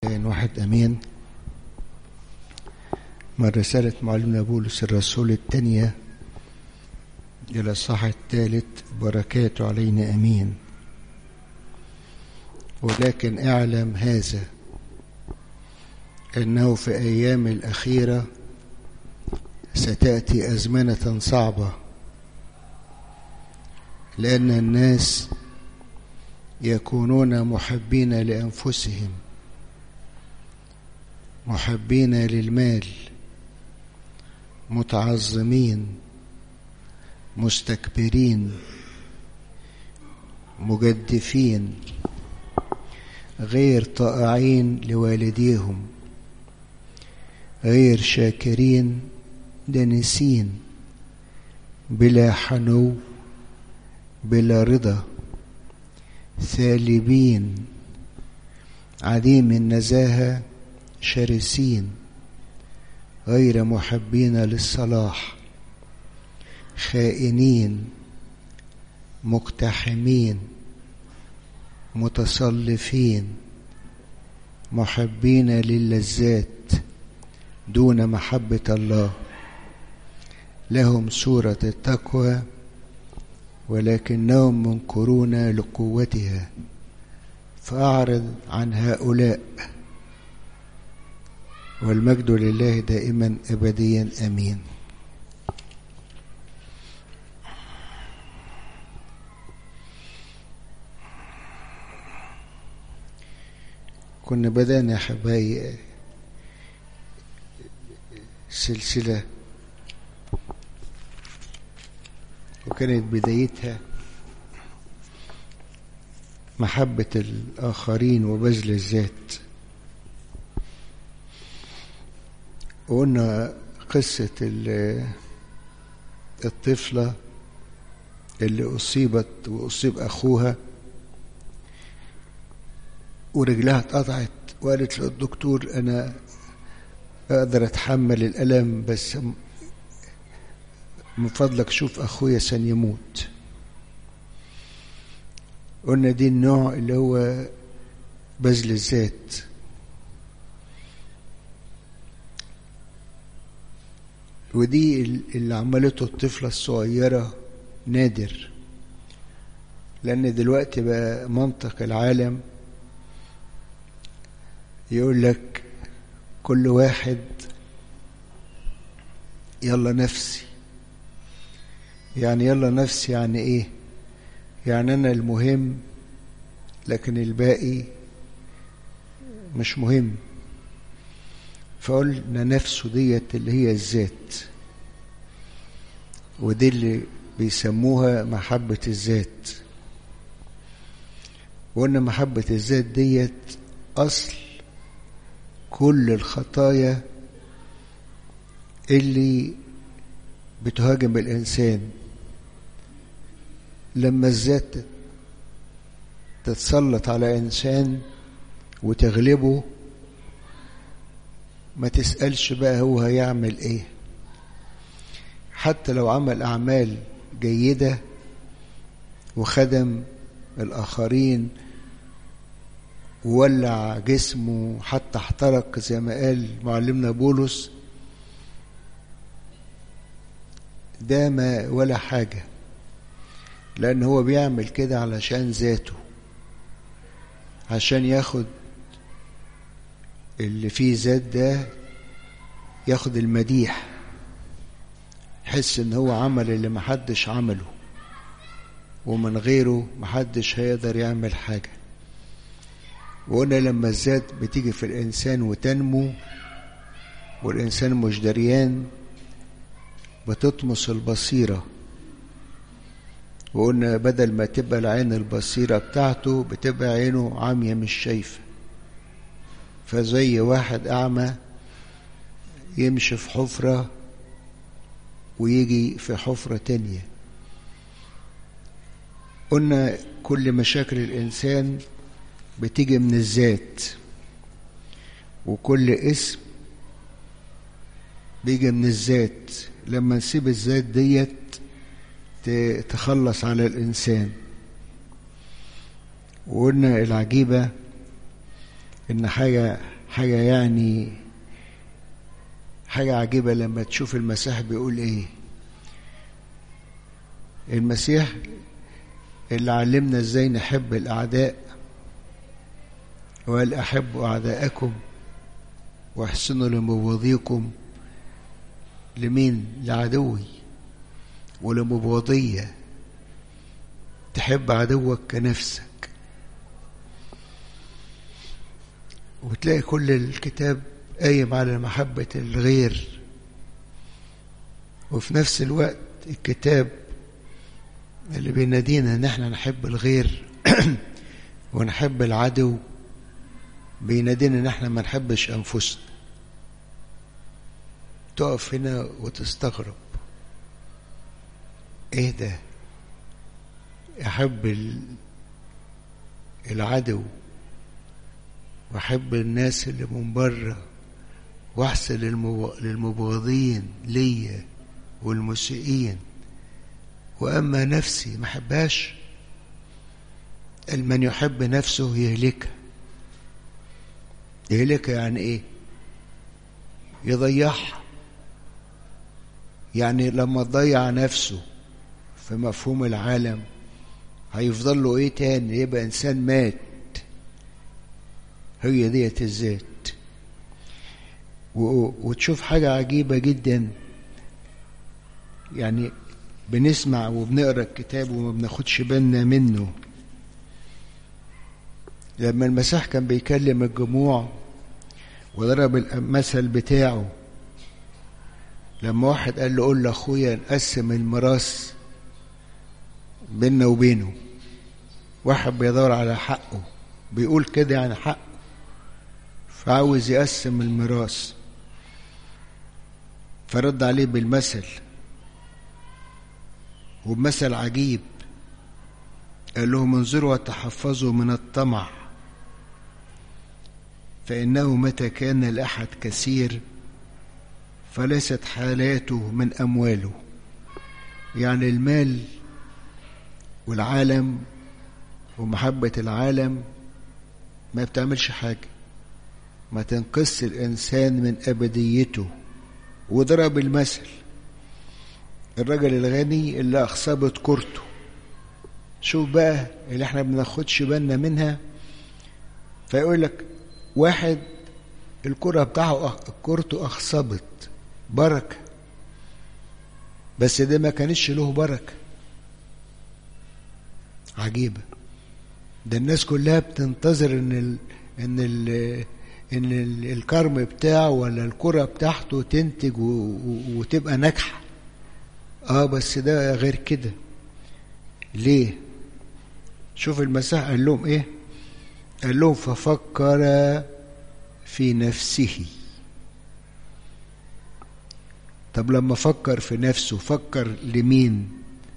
واحد أمين من رسالة معلمنا بولس الرسول الثانية إلى الصح الثالث بركاته علينا أمين ولكن اعلم هذا أنه في أيام الأخيرة ستأتي أزمنة صعبة لأن الناس يكونون محبين لأنفسهم محبين للمال متعظمين مستكبرين مجدفين غير طائعين لوالديهم غير شاكرين دنسين بلا حنو بلا رضا ثالبين عديم النزاهه شرسين غير محبين للصلاح خائنين مقتحمين متصلفين محبين للذات دون محبة الله لهم صورة التقوى ولكنهم منكرون لقوتها فأعرض عن هؤلاء والمجد لله دائما ابديا امين كنا بدأنا يا حبايبي سلسلة وكانت بدايتها محبة الآخرين وبذل الذات وقلنا قصة الطفلة اللي أصيبت وأصيب أخوها ورجلها اتقطعت وقالت للدكتور أنا أقدر أتحمل الألم بس من فضلك شوف أخويا سن يموت قلنا دي النوع اللي هو بذل الذات ودي اللي عملته الطفلة الصغيرة نادر لأن دلوقتي بقى منطق العالم يقول لك كل واحد يلا نفسي يعني يلا نفسي يعني ايه يعني انا المهم لكن الباقي مش مهم فقلنا نفسه ديت اللي هي الذات ودي اللي بيسموها محبة الذات وقلنا محبة الذات ديت أصل كل الخطايا اللي بتهاجم الإنسان لما الذات تتسلط على إنسان وتغلبه ما تسألش بقى هو هيعمل ايه حتى لو عمل أعمال جيدة وخدم الآخرين وولع جسمه حتى احترق زي ما قال معلمنا بولس ده ما ولا حاجة لأن هو بيعمل كده علشان ذاته عشان ياخد اللي فيه ذات ده ياخد المديح يحس ان هو عمل اللي محدش عمله ومن غيره محدش هيقدر يعمل حاجة وقلنا لما الذات بتيجي في الإنسان وتنمو والإنسان مش دريان بتطمس البصيرة وقلنا بدل ما تبقى العين البصيرة بتاعته بتبقى عينه عامية مش شايفة فزي واحد أعمى يمشي في حفرة ويجي في حفرة تانية قلنا كل مشاكل الإنسان بتيجي من الذات وكل اسم بيجي من الذات لما نسيب الذات ديت تخلص على الإنسان وقلنا العجيبة إن حاجة حاجة يعني حاجة عجيبة لما تشوف المسيح بيقول ايه المسيح اللي علمنا ازاي نحب الاعداء وقال احبوا اعداءكم واحسنوا لمبغضيكم لمين لعدوي ولمبغضية تحب عدوك كنفسك وتلاقي كل الكتاب قايم على محبة الغير وفي نفس الوقت الكتاب اللي بينادينا ان احنا نحب الغير ونحب العدو بينادينا ان احنا ما نحبش انفسنا تقف هنا وتستغرب ايه ده احب العدو واحب الناس اللي من بره واحسن للمبغضين ليا والمسيئين واما نفسي ما احبهاش من يحب نفسه يهلكها يهلكها يعني ايه يضيعها يعني لما تضيع نفسه في مفهوم العالم هيفضل له ايه تاني يبقى انسان مات هي ديت الذات وتشوف حاجة عجيبة جدا يعني بنسمع وبنقرا الكتاب وما بناخدش بالنا منه لما المسيح كان بيكلم الجموع وضرب المثل بتاعه لما واحد قال له قول لاخويا نقسم الميراث بيننا وبينه واحد بيدور على حقه بيقول كده يعني حقه فعاوز يقسم الميراث فرد عليه بالمثل وبمثل عجيب قال لهم انظروا وتحفظوا من الطمع فإنه متى كان الأحد كثير فليست حالاته من أمواله يعني المال والعالم ومحبة العالم ما بتعملش حاجة ما تنقص الإنسان من أبديته وضرب المثل الرجل الغني اللي أخصبت كورته شوف بقى اللي احنا بناخدش بالنا منها فيقول لك واحد الكرة بتاعه كورته أخصبت بركة بس ده ما كانش له بركة عجيبة ده الناس كلها بتنتظر ان ال ان ال ان ال الكرم بتاعه ولا الكرة بتاعته تنتج وتبقى ناجحة اه بس ده غير كده ليه شوف المسيح قال لهم ايه قال لهم ففكر في نفسه طب لما فكر في نفسه فكر لمين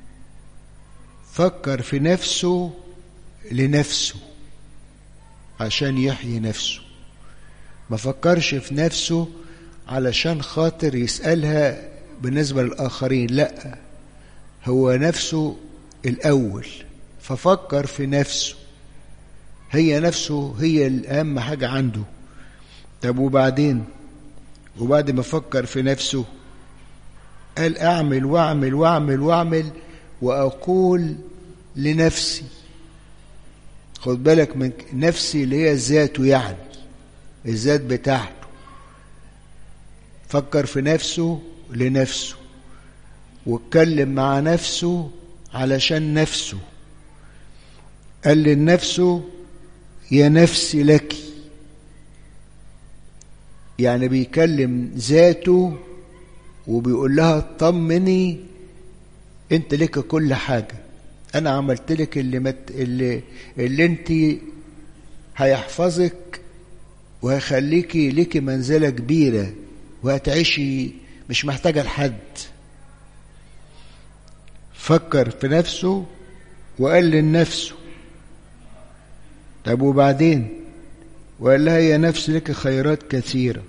فكر في نفسه لنفسه عشان يحيي نفسه ما فكرش في نفسه علشان خاطر يسألها بالنسبة للآخرين لا هو نفسه الأول ففكر في نفسه هي نفسه هي الأهم حاجة عنده طب وبعدين وبعد ما فكر في نفسه قال أعمل وأعمل وأعمل وأعمل وأقول لنفسي خد بالك من نفسي اللي هي ذاته يعني الذات بتاعته فكر في نفسه لنفسه واتكلم مع نفسه علشان نفسه قال لنفسه يا نفسي لك يعني بيكلم ذاته وبيقول لها طمني انت لك كل حاجه انا عملت لك اللي مت اللي اللي انت هيحفظك وهيخليكي ليكي منزله كبيره وهتعيشي مش محتاجه لحد فكر في نفسه وقال لنفسه طب وبعدين وقال لها يا نفس لك خيرات كثيره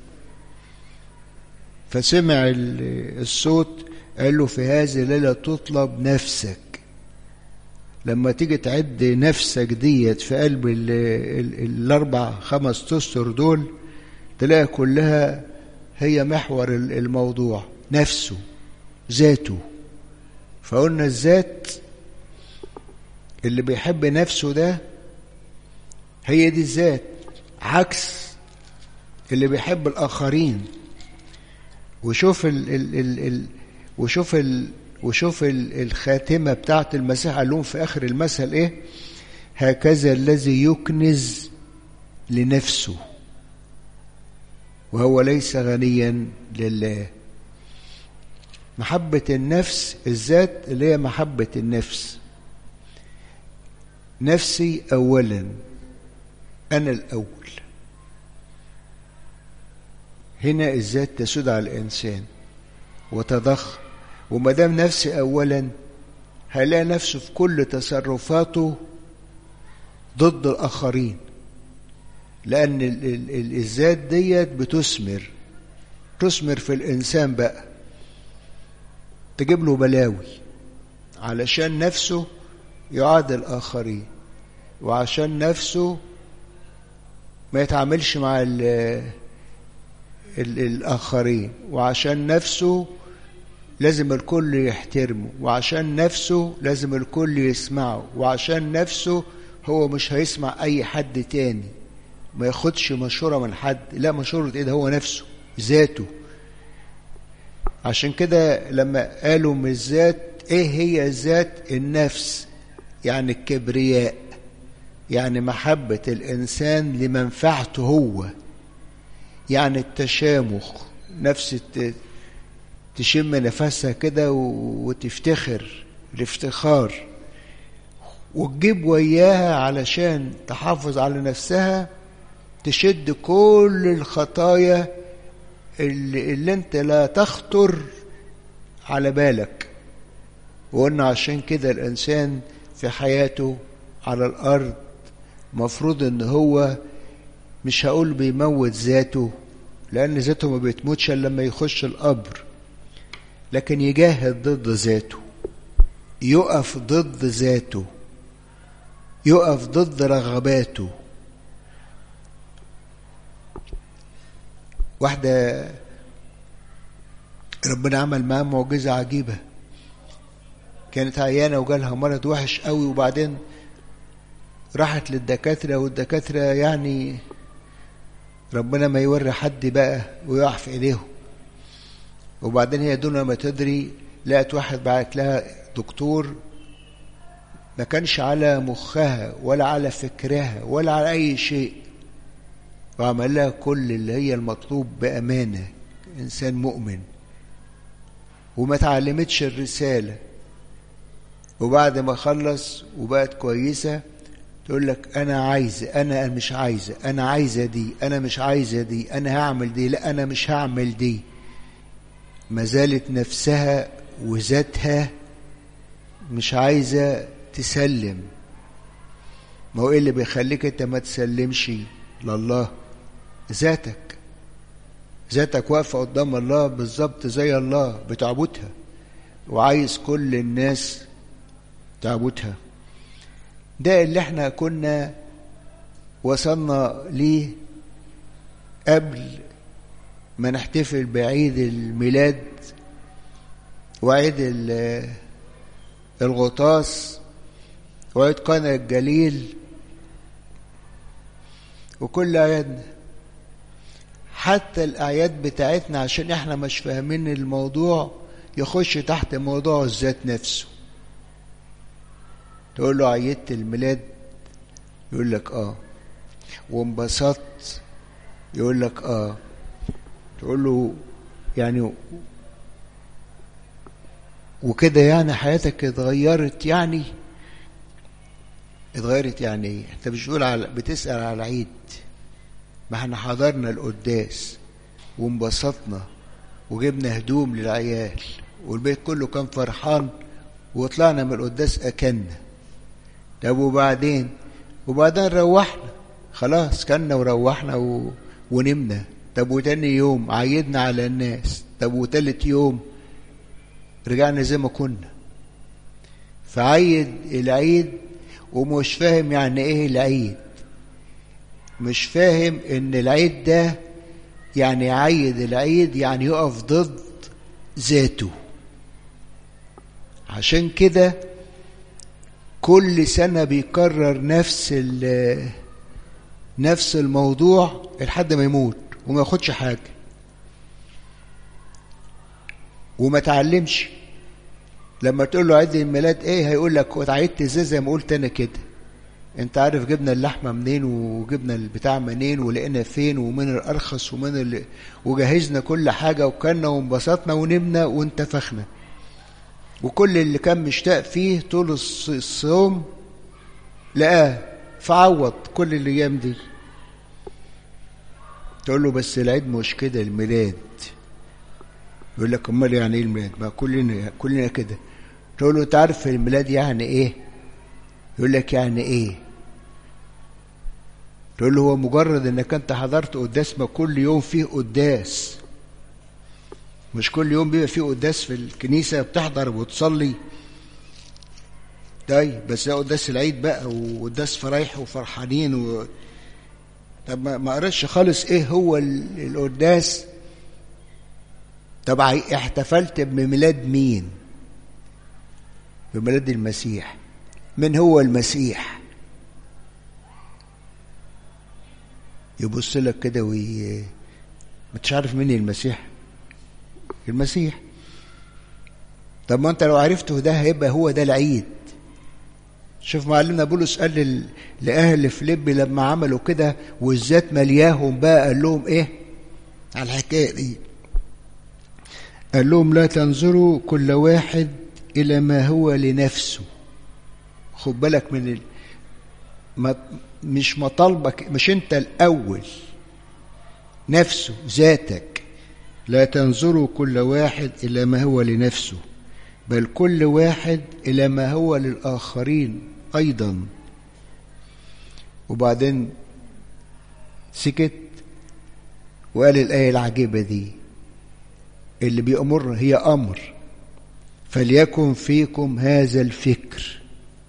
فسمع الصوت قال له في هذه الليله تطلب نفسك لما تيجي تعد نفسك ديت في قلب ال ال الاربع خمس اسطر دول تلاقي كلها هي محور الموضوع نفسه ذاته فقلنا الذات اللي بيحب نفسه ده هي دي الذات عكس اللي بيحب الآخرين وشوف ال ال ال ال وشوف ال وشوف ال الخاتمة بتاعت المسيح قال لهم في آخر المثل إيه هكذا الذي يكنز لنفسه وهو ليس غنيا لله محبة النفس الذات اللي هي محبة النفس نفسي أولا أنا الأول هنا الذات تسود على الإنسان وتضخ وما دام نفسي أولا هيلاقي نفسه في كل تصرفاته ضد الآخرين لأن الذات ديت بتثمر تثمر في الإنسان بقى تجيب له بلاوي علشان نفسه يعادل الآخرين وعشان نفسه ما يتعاملش مع ال ال الآخرين وعشان نفسه لازم الكل يحترمه وعشان نفسه لازم الكل يسمعه وعشان نفسه هو مش هيسمع أي حد تاني ما ياخدش مشورة من حد لا مشورة ايه ده هو نفسه ذاته عشان كده لما قالوا من الذات ايه هي ذات النفس يعني الكبرياء يعني محبة الإنسان لمنفعته هو يعني التشامخ نفس تشم نفسها كده وتفتخر الافتخار وتجيب وياها علشان تحافظ على نفسها تشد كل الخطايا اللي, اللي انت لا تخطر على بالك وقلنا عشان كده الانسان في حياته على الارض مفروض ان هو مش هقول بيموت ذاته لان ذاته ما بتموتش الا لما يخش القبر لكن يجاهد ضد ذاته يقف ضد ذاته يقف ضد رغباته واحدة ربنا عمل معاها معجزة عجيبة كانت عيانة وجالها مرض وحش قوي وبعدين راحت للدكاترة والدكاترة يعني ربنا ما يوري حد بقى ويقع في ايديهم وبعدين هي دون ما تدري لقت واحد بعت لها دكتور ما كانش على مخها ولا على فكرها ولا على اي شيء وعمل لها كل اللي هي المطلوب بأمانة إنسان مؤمن وما تعلمتش الرسالة وبعد ما خلص وبقت كويسة تقول لك أنا عايزة أنا مش عايزة أنا عايزة دي أنا مش عايزة دي أنا هعمل دي لا أنا مش هعمل دي ما زالت نفسها وذاتها مش عايزة تسلم ما هو ايه اللي بيخليك انت ما تسلمش لله ذاتك ذاتك واقفة قدام الله بالظبط زي الله بتعبدها وعايز كل الناس تعبدها ده اللي احنا كنا وصلنا ليه قبل ما نحتفل بعيد الميلاد وعيد الغطاس وعيد قنا الجليل وكل أعيادنا حتى الأعياد بتاعتنا عشان احنا مش فاهمين الموضوع يخش تحت موضوع الذات نفسه تقول له عيدت الميلاد يقول لك اه وانبسطت يقول لك اه تقول له يعني وكده يعني حياتك اتغيرت يعني اتغيرت يعني ايه انت مش بتقول على بتسال على العيد ما احنا حضرنا القداس وانبسطنا وجبنا هدوم للعيال والبيت كله كان فرحان وطلعنا من القداس اكلنا طب وبعدين وبعدين روحنا خلاص كلنا وروحنا و... ونمنا طب وتاني يوم عيدنا على الناس طب وتالت يوم رجعنا زي ما كنا فعيد العيد ومش فاهم يعني ايه العيد مش فاهم ان العيد ده يعني يعيد العيد يعني يقف ضد ذاته عشان كده كل سنة بيكرر نفس نفس الموضوع لحد ما يموت وما ياخدش حاجة وما تعلمش لما تقول له عيد الميلاد ايه هيقول لك اتعيدت ازاي زي ما قلت انا كده انت عارف جبنا اللحمه منين وجبنا البتاع منين ولقينا فين ومن الارخص ومن اللي وجهزنا كل حاجه وكلنا وانبسطنا ونمنا وانتفخنا وكل اللي كان مشتاق فيه طول الصوم لقاه فعوض كل الايام دي تقول له بس العيد مش كده الميلاد يقول لك امال يعني ايه الميلاد ما كلنا كلنا كده تقول له تعرف الميلاد يعني ايه يقول لك يعني ايه تقول له هو مجرد انك انت حضرت قداس ما كل يوم فيه قداس مش كل يوم بيبقى فيه قداس في الكنيسه بتحضر وتصلي طيب بس ده قداس العيد بقى وقداس فرايح وفرحانين و... طب ما قريتش خالص ايه هو القداس طب احتفلت بميلاد مين بميلاد المسيح من هو المسيح يبص لك كده وي مش عارف مين المسيح المسيح طب ما انت لو عرفته ده هيبقى هو ده العيد شوف معلمنا بولس قال لل... لأهل فيليب لما عملوا كده والذات ملياهم بقى قال لهم ايه على الحكاية دي قال لهم لا تنظروا كل واحد إلى ما هو لنفسه خد بالك من ال... ما مش مطالبك مش انت الأول نفسه ذاتك لا تنظروا كل واحد إلى ما هو لنفسه بل كل واحد إلى ما هو للآخرين أيضا وبعدين سكت وقال الآية العجيبة دي اللي بيأمر هي أمر فليكن فيكم هذا الفكر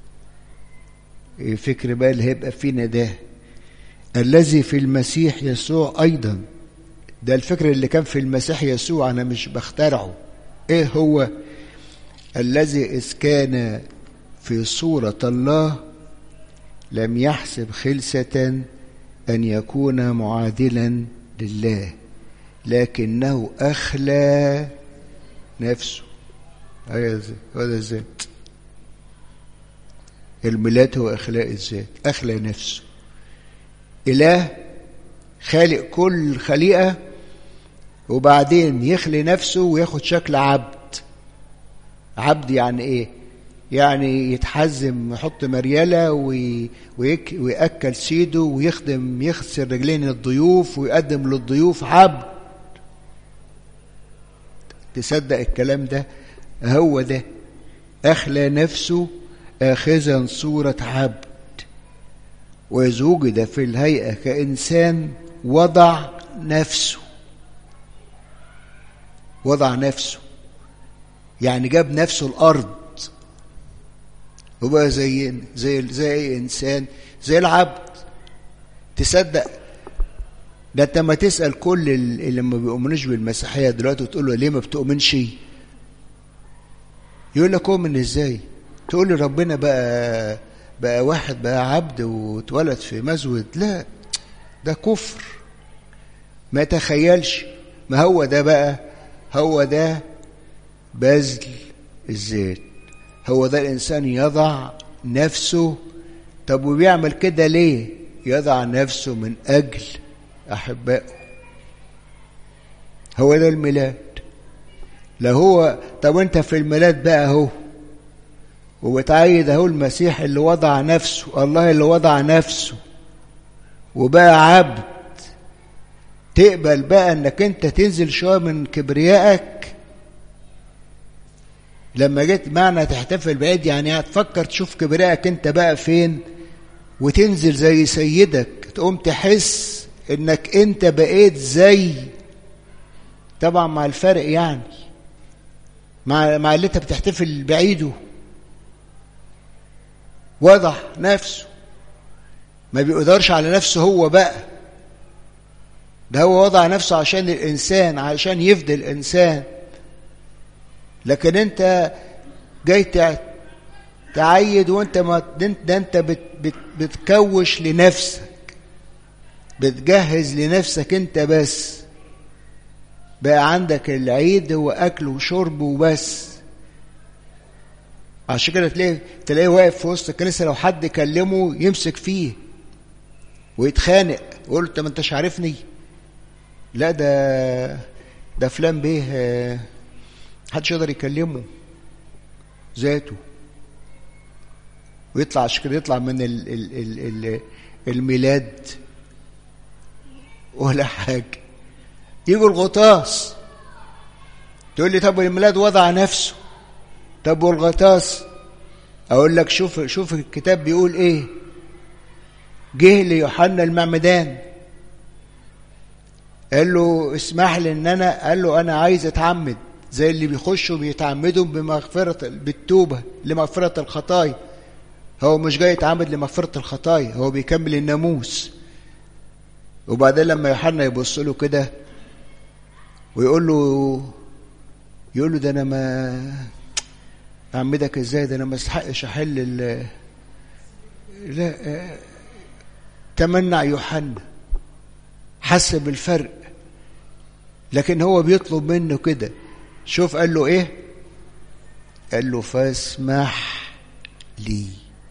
الفكر بقى اللي هيبقى فينا ده الذي في المسيح يسوع أيضا ده الفكر اللي كان في المسيح يسوع أنا مش بخترعه إيه هو الذي إذ كان في صورة الله لم يحسب خلسة أن يكون معادلا لله لكنه أخلى نفسه هذا الذات الميلاد هو إخلاء الذات أخلى نفسه إله خالق كل خليقة وبعدين يخلي نفسه وياخد شكل عبد عبد يعني ايه يعني يتحزم يحط مريالة وي... ويك... ويأكل سيده ويخدم يغسل رجلين الضيوف ويقدم للضيوف عبد تصدق الكلام ده هو ده أخلى نفسه آخذا صورة عبد وإذ وجد في الهيئة كإنسان وضع نفسه وضع نفسه يعني جاب نفسه الأرض وبقى زي زي زي أي إنسان زي العبد تصدق ده انت ما تسأل كل اللي ما بيؤمنوش بالمسيحية دلوقتي وتقول له ليه ما بتؤمنش يقول لك اؤمن ازاي تقول لي ربنا بقى بقى واحد بقى عبد واتولد في مزود لا ده كفر ما تخيلش ما هو ده بقى هو ده بذل الذات هو ده الإنسان يضع نفسه طب وبيعمل كده ليه يضع نفسه من أجل أحبائه هو ده الميلاد لا هو طب انت في الميلاد بقى اهو وبتعيد اهو المسيح اللي وضع نفسه الله اللي وضع نفسه وبقى عبد تقبل بقى انك انت تنزل شويه من كبريائك لما جيت معنى تحتفل بعيد يعني هتفكر تشوف كبريائك انت بقى فين وتنزل زي سيدك تقوم تحس انك انت بقيت زي طبعا مع الفرق يعني مع مع اللي انت بتحتفل بعيده وضع نفسه ما بيقدرش على نفسه هو بقى ده هو وضع نفسه عشان الإنسان عشان يفدي الإنسان لكن أنت جاي تعيد وأنت ما ده أنت بت بت بتكوش لنفسك بتجهز لنفسك أنت بس بقى عندك العيد هو أكل وشرب وبس عشان كده تلاقيه تلاقيه واقف في وسط الكنيسة لو حد كلمه يمسك فيه ويتخانق يقول له انت ما انتش عارفني لا ده ده فلان بيه محدش يقدر يكلمه ذاته ويطلع عشان كده يطلع من ال ال ال ال الميلاد ولا حاجة يجوا الغطاس تقول لي طب الميلاد وضع نفسه طب والغطاس اقول لك شوف شوف الكتاب بيقول ايه جه ليوحنا المعمدان قال له اسمح لي ان انا قال له انا عايز اتعمد زي اللي بيخشوا بيتعمدوا بمغفرة بالتوبة لمغفرة الخطايا هو مش جاي يتعمد لمغفرة الخطايا هو بيكمل الناموس وبعدين لما يوحنا يبص له كده ويقول له يقول له ده انا ما اعمدك ازاي ده انا ما استحقش احل ال لا تمنع يوحنا حس بالفرق لكن هو بيطلب منه كده شوف قال له ايه قال له فاسمح لي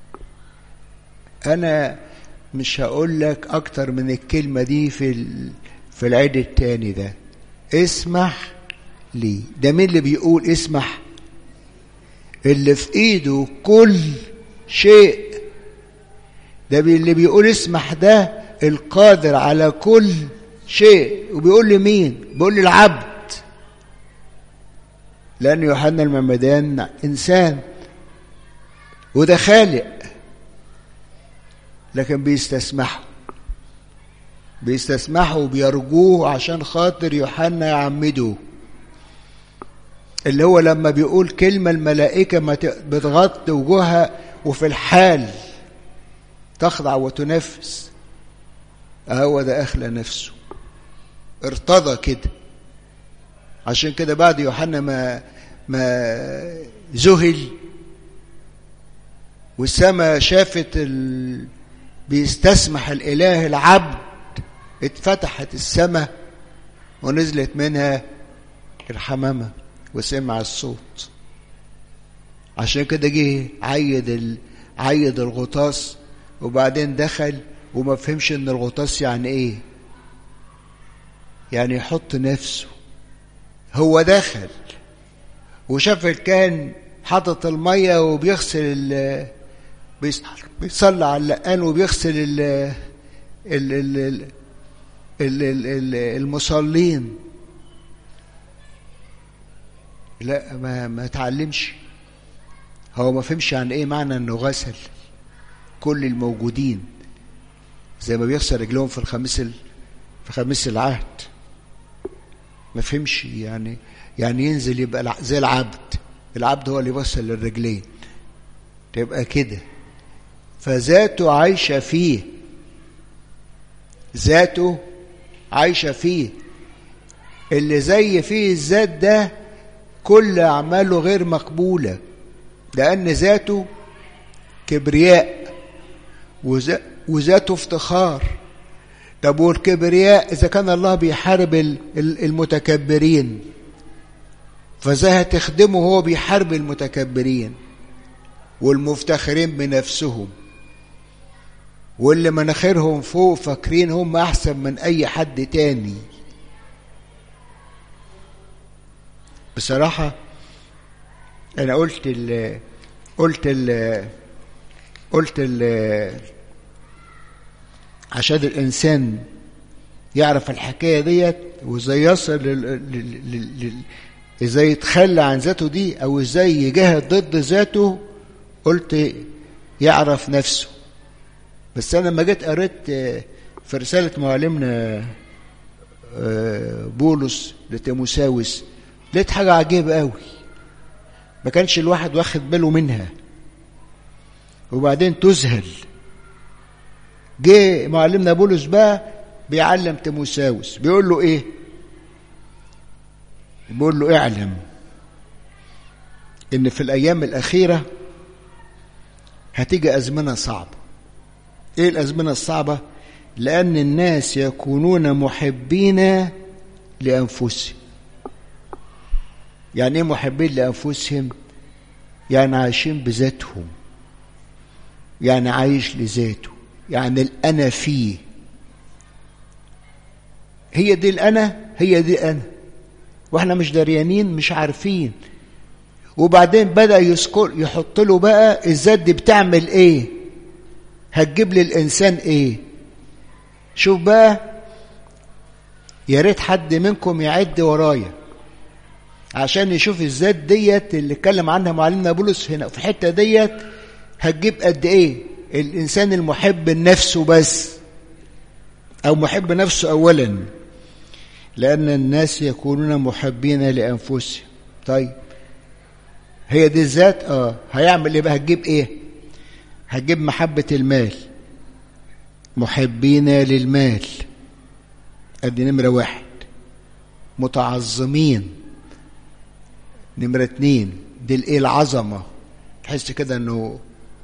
انا مش هقول لك اكتر من الكلمة دي في في العيد التاني ده اسمح لي ده مين اللي بيقول اسمح اللي في ايده كل شيء ده اللي بيقول اسمح ده القادر على كل شيء وبيقول لمين بيقول للعبد لأن يوحنا المعمدان إنسان وده خالق لكن بيستسمحه بيستسمحه وبيرجوه عشان خاطر يوحنا يعمده اللي هو لما بيقول كلمة الملائكة ما بتغطي وجوهها وفي الحال تخضع وتنفس هو ده أخلى نفسه ارتضى كده عشان كده بعد يوحنا ما ما ذهل والسماء شافت ال... بيستسمح الإله العبد اتفتحت السماء ونزلت منها الحمامة وسمع الصوت عشان كده جه عيد ال... عيد الغطاس وبعدين دخل وما فهمش ان الغطاس يعني ايه يعني يحط نفسه هو دخل وشاف الكاهن حاطط الميه وبيغسل ال بيصلي على اللقان وبيغسل ال ال ال ال ال المصلين لا ما ما تعلمش هو ما فهمش عن ايه معنى انه غسل كل الموجودين زي ما بيغسل رجلهم في الخميس ال... في خميس العهد ما فهمش يعني يعني ينزل يبقى زي العبد العبد هو اللي يوصل الرجلين تبقى كده فذاته عايشة فيه ذاته عايشة فيه اللي زي فيه الذات ده كل أعماله غير مقبولة لأن ذاته كبرياء وذاته افتخار طب والكبرياء إذا كان الله بيحارب المتكبرين فازاي هتخدمه هو بيحارب المتكبرين والمفتخرين بنفسهم واللي مناخيرهم فوق فاكرين هم أحسن من أي حد تاني بصراحة أنا قلت ال قلت ال قلت ال عشان الإنسان يعرف الحكاية ديت وإزاي يصل لل... إزاي يتخلى عن ذاته دي أو إزاي يجاهد ضد ذاته قلت يعرف نفسه بس أنا لما جيت قريت في رسالة معلمنا بولس لتيموساوس لقيت حاجة عجيبة قوي ما كانش الواحد واخد باله منها وبعدين تذهل جه معلمنا بولس بقى بيعلم تيموساوس بيقول له ايه بيقول له اعلم ان في الايام الاخيره هتيجي ازمنه صعبه ايه الازمنه الصعبه لان الناس يكونون محبين لانفسهم يعني ايه محبين لانفسهم يعني عايشين بذاتهم يعني عايش لذاته يعني الانا فيه هي دي الانا هي دي انا واحنا مش دريانين مش عارفين وبعدين بدا يذكر يحط له بقى الذات دي بتعمل ايه هتجيب للانسان ايه شوف بقى يا ريت حد منكم يعد ورايا عشان يشوف الذات ديت اللي اتكلم عنها معلمنا بولس هنا في الحته ديت هتجيب قد ايه الانسان المحب لنفسه بس او محب نفسه اولا لان الناس يكونون محبين لانفسهم طيب هي دي الذات اه هيعمل ايه بقى هتجيب ايه هتجيب محبه المال محبين للمال ادي نمره واحد متعظمين نمره اتنين دي الايه العظمه تحس كده انه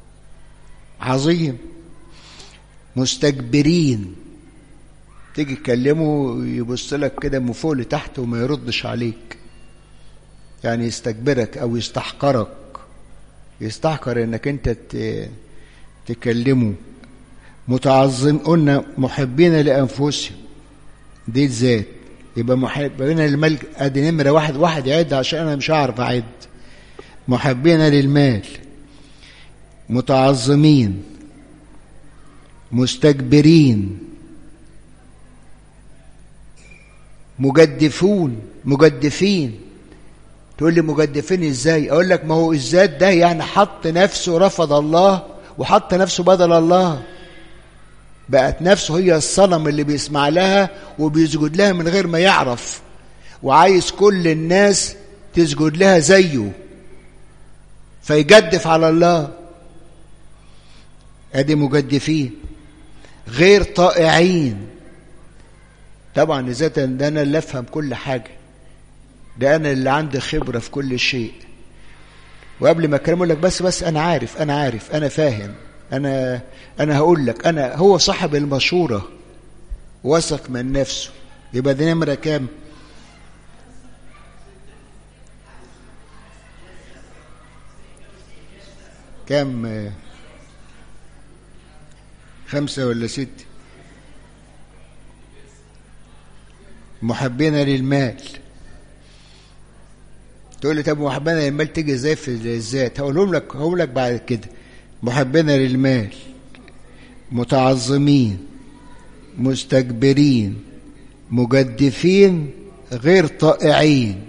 عظيم مستكبرين تيجي تكلمه يبص لك كده من فوق لتحت وما يردش عليك يعني يستكبرك او يستحقرك يستحقر انك انت تكلمه متعظم قلنا محبين لانفسهم دي الذات يبقى محبين للمال ادي نمره واحد واحد يعد عشان انا مش هعرف اعد محبين للمال متعظمين مستكبرين مجدفون مجدفين تقول لي مجدفين ازاي اقول لك ما هو الذات ده يعني حط نفسه رفض الله وحط نفسه بدل الله بقت نفسه هي الصنم اللي بيسمع لها وبيسجد لها من غير ما يعرف وعايز كل الناس تسجد لها زيه فيجدف على الله ادي مجدفين غير طائعين طبعا ذاتا ده انا اللي افهم كل حاجه ده انا اللي عندي خبره في كل شيء وقبل ما اكلمه لك بس بس انا عارف انا عارف انا فاهم انا انا هقول لك انا هو صاحب المشوره وثق من نفسه يبقى دي نمره كام كام خمسة ولا ست محبين للمال تقول لي طب محبين للمال تيجي ازاي في الذات هقولهم لك هقول لك بعد كده محبين للمال متعظمين مستكبرين مجدفين غير طائعين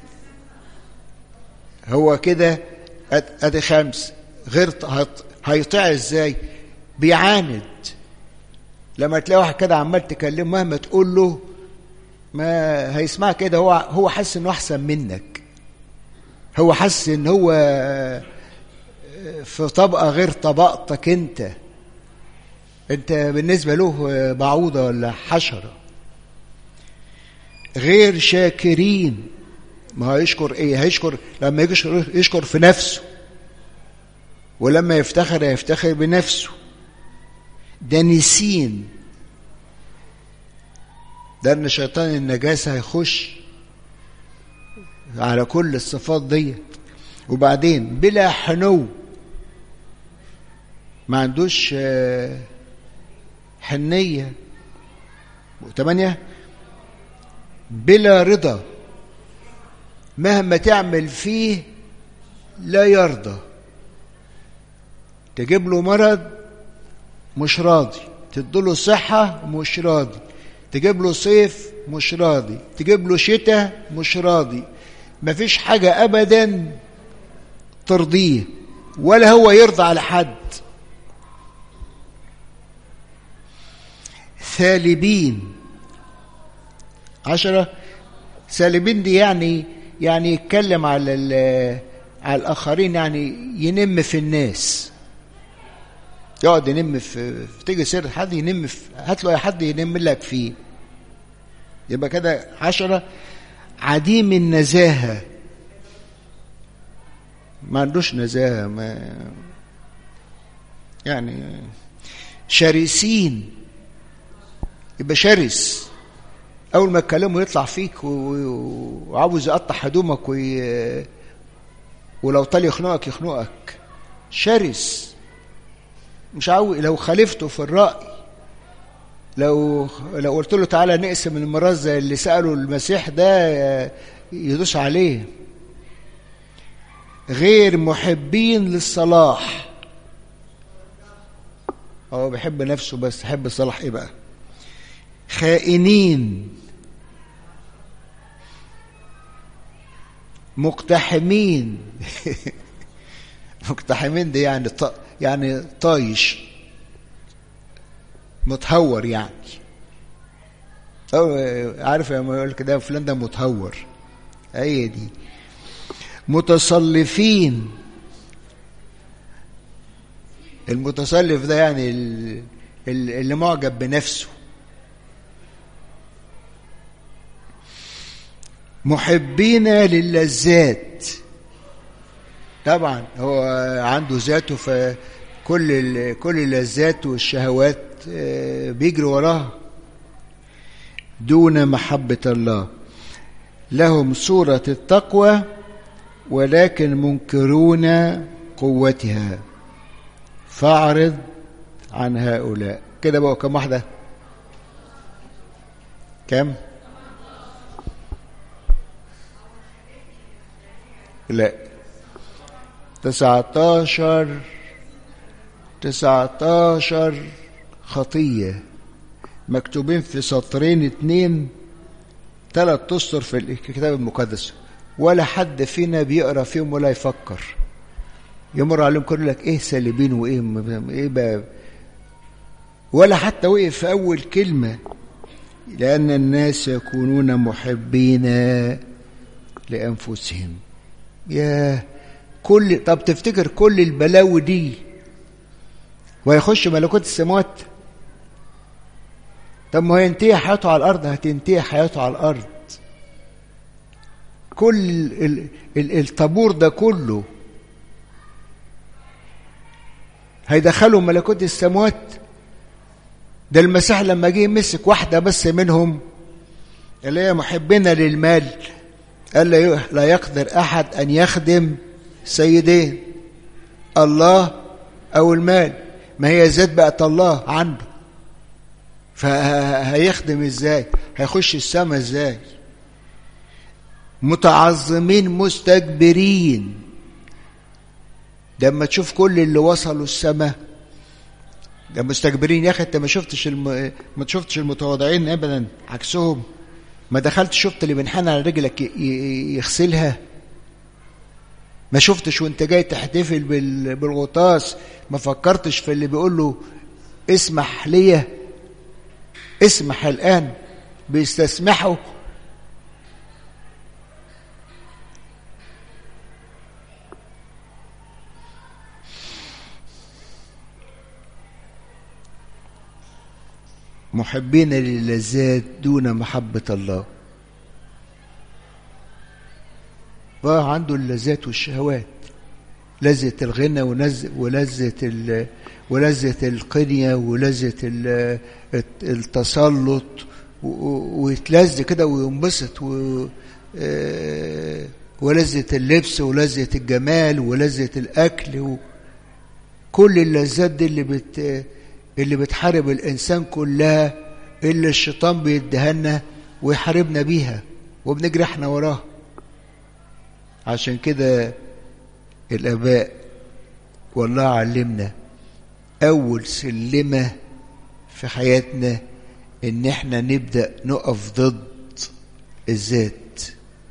هو كده ادي خمس غير هيطيع ازاي بيعاند لما تلاقي واحد كده عمال تكلمه مهما تقول له ما هيسمع كده هو هو حاسس انه احسن منك هو حاسس ان هو في طبقه غير طبقتك انت انت بالنسبه له بعوضه ولا حشره غير شاكرين ما هو يشكر ايه هيشكر لما يشكر يشكر في نفسه ولما يفتخر يفتخر بنفسه دانسين ده ان شيطان النجاسه هيخش على كل الصفات دي وبعدين بلا حنو ما عندوش حنيه وثمانية بلا رضا مهما تعمل فيه لا يرضى تجيب له مرض مش راضي تديله صحة مش راضي تجيب له صيف مش راضي تجيب له شتاء مش راضي مفيش حاجة أبدا ترضيه ولا هو يرضى على حد ثالبين عشرة ثالبين دي يعني يعني يتكلم على على الآخرين يعني ينم في الناس يقعد ينم في تيجي سيرة حد ينم في هات له اي حد ينم لك فيه يبقى كده عشرة عديم النزاهة ما عندوش نزاهة ما يعني شرسين يبقى شرس أول ما تكلمه يطلع فيك وعاوز يقطع هدومك وي... ولو طال يخنقك يخنقك شرس مش عاوز لو خالفته في الرأي لو لو قلت له تعالى نقسم الميراث زي اللي سأله المسيح ده يدوس عليه غير محبين للصلاح هو بيحب نفسه بس يحب الصلاح ايه بقى خائنين مقتحمين مقتحمين دي يعني ط... يعني طايش متهور يعني أو عارف لما يقول كده فلان ده متهور هي دي متصلفين المتصلف ده يعني اللي معجب بنفسه محبين للذات طبعا هو عنده ذاته فكل كل اللذات والشهوات بيجري وراها دون محبة الله لهم صورة التقوى ولكن منكرون قوتها فاعرض عن هؤلاء كده بقى كم واحدة كم لا تسعتاشر تسعتاشر خطية مكتوبين في سطرين اتنين تلات اسطر في الكتاب المقدس ولا حد فينا بيقرا فيهم ولا يفكر يمر عليهم كل لك ايه سالبين وايه ايه بقى ولا حتى وقف في اول كلمه لان الناس يكونون محبين لانفسهم يا كل طب تفتكر كل البلاوي دي ويخش ملكوت السماوات طب ما هينتهي حياته على الارض هتنتهي حياته على الارض كل ال ال الطابور ده كله هيدخلوا ملكوت السماوات ده المسيح لما جه مسك واحده بس منهم اللي هي محبنا للمال قال لا يقدر احد ان يخدم سيدين الله او المال ما هي ذات بقت الله عنده فهيخدم ازاي هيخش السماء ازاي متعظمين مستكبرين لما تشوف كل اللي وصلوا السماء ده مستكبرين يا اخي انت ما شفتش الم... ما شفتش المتواضعين ابدا عكسهم ما دخلت شفت اللي بنحن على رجلك ي... يغسلها ما شفتش وانت جاي تحتفل بال... بالغطاس ما فكرتش في اللي بيقول له اسمح ليا اسمح الان بيستسمحوا محبين للذات دون محبة الله عنده اللذات والشهوات لذة الغنى ولذة ولذة القنية ولذة التسلط ويتلذ كده وينبسط ولذة اللبس ولذة الجمال ولذة الأكل كل اللذات دي اللي بت اللي بتحارب الإنسان كلها اللي الشيطان بيدهنا ويحاربنا بيها وبنجري احنا وراها عشان كده الآباء والله علمنا أول سلمة في حياتنا إن احنا نبدأ نقف ضد الذات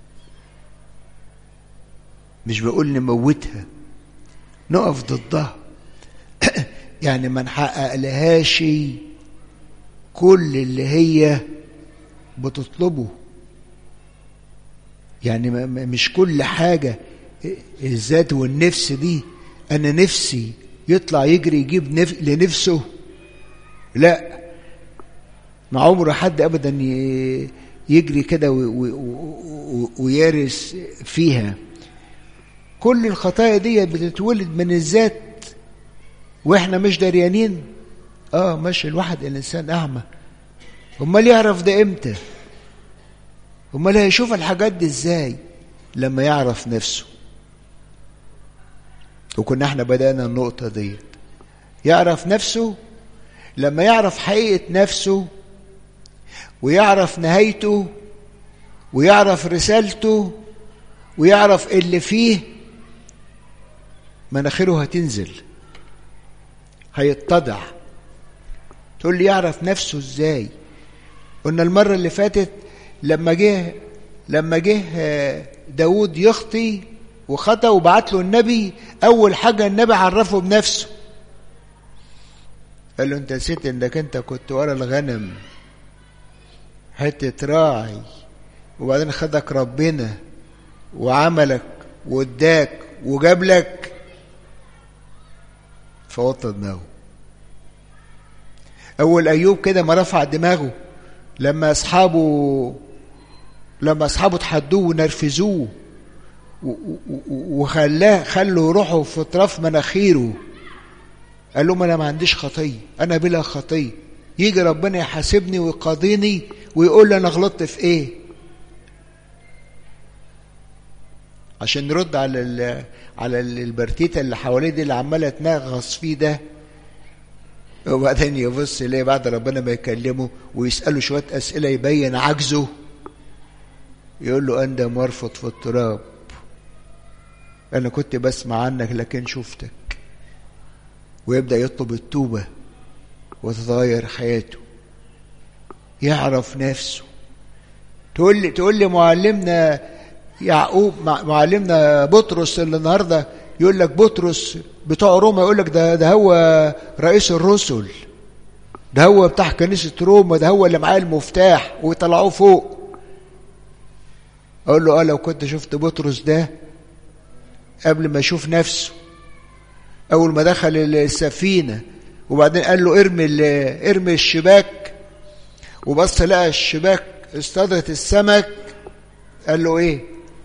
مش بقول نموتها نقف ضدها يعني ما نحقق لهاش كل اللي هي بتطلبه يعني مش كل حاجة الذات والنفس دي أنا نفسي يطلع يجري يجيب نف... لنفسه لا ما عمره حد ابدا يجري كده ويارس فيها كل الخطايا دي بتتولد من الذات واحنا مش دريانين اه ماشي الواحد الانسان اعمى امال يعرف ده امتى امال هيشوف الحاجات دي ازاي لما يعرف نفسه وكنا احنا بدأنا النقطة دي يعرف نفسه لما يعرف حقيقة نفسه ويعرف نهايته ويعرف رسالته ويعرف اللي فيه مناخيره هتنزل هيتضع تقول لي يعرف نفسه ازاي قلنا المرة اللي فاتت لما جه لما جه داود يخطي وخطأ وبعت له النبي أول حاجة النبي عرفه بنفسه قال له أنت نسيت إنك أنت كنت ورا الغنم حتة راعي وبعدين خدك ربنا وعملك واداك وجاب لك فوطى دماغه أول أيوب كده ما رفع دماغه لما أصحابه لما أصحابه تحدوه ونرفزوه وخلاه خلوا روحه في اطراف مناخيره قال لهم انا ما عنديش خطيه انا بلا خطيه يجي ربنا يحاسبني ويقاضيني ويقول لي انا غلطت في ايه عشان نرد على ال على البرتيته اللي حواليه دي اللي عماله تنغص فيه ده وبعدين يبص يلاقي بعد ربنا ما يكلمه ويساله شويه اسئله يبين عجزه يقول له انت مرفض في التراب أنا كنت بسمع عنك لكن شفتك ويبدأ يطلب التوبة وتتغير حياته يعرف نفسه تقول لي تقول لي معلمنا يعقوب معلمنا بطرس اللي النهارده يقول لك بطرس بتوع روما يقول لك ده ده هو رئيس الرسل ده هو بتاع كنيسة روما ده هو اللي معاه المفتاح ويطلعوه فوق اقول له اه لو كنت شفت بطرس ده قبل ما يشوف نفسه اول ما دخل السفينه وبعدين قال له ارمي ارمي الشباك وبص لقى الشباك اصطادت السمك قال له ايه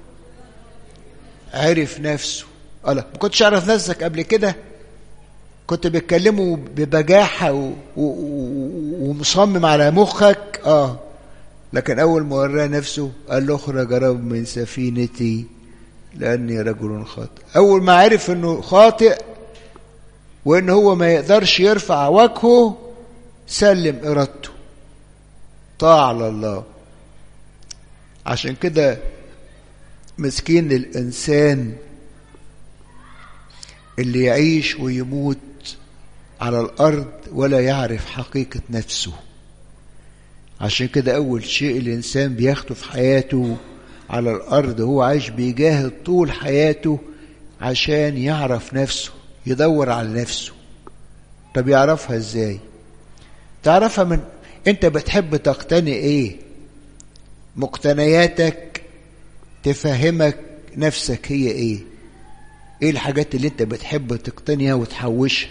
عرف نفسه قال ما كنتش اعرف نفسك قبل كده كنت بتكلمه ببجاحة و... و... ومصمم على مخك اه لكن اول ما وراه نفسه قال له اخرج رب من سفينتي لاني رجل خاطئ اول ما عرف انه خاطئ وان هو ما يقدرش يرفع وجهه سلم ارادته طاع لله عشان كده مسكين الانسان اللي يعيش ويموت على الارض ولا يعرف حقيقه نفسه عشان كده اول شيء الانسان بياخده في حياته على الارض هو عايش بيجاهد طول حياته عشان يعرف نفسه يدور على نفسه طب يعرفها ازاي تعرفها من انت بتحب تقتني ايه مقتنياتك تفهمك نفسك هي ايه ايه الحاجات اللي انت بتحب تقتنيها وتحوشها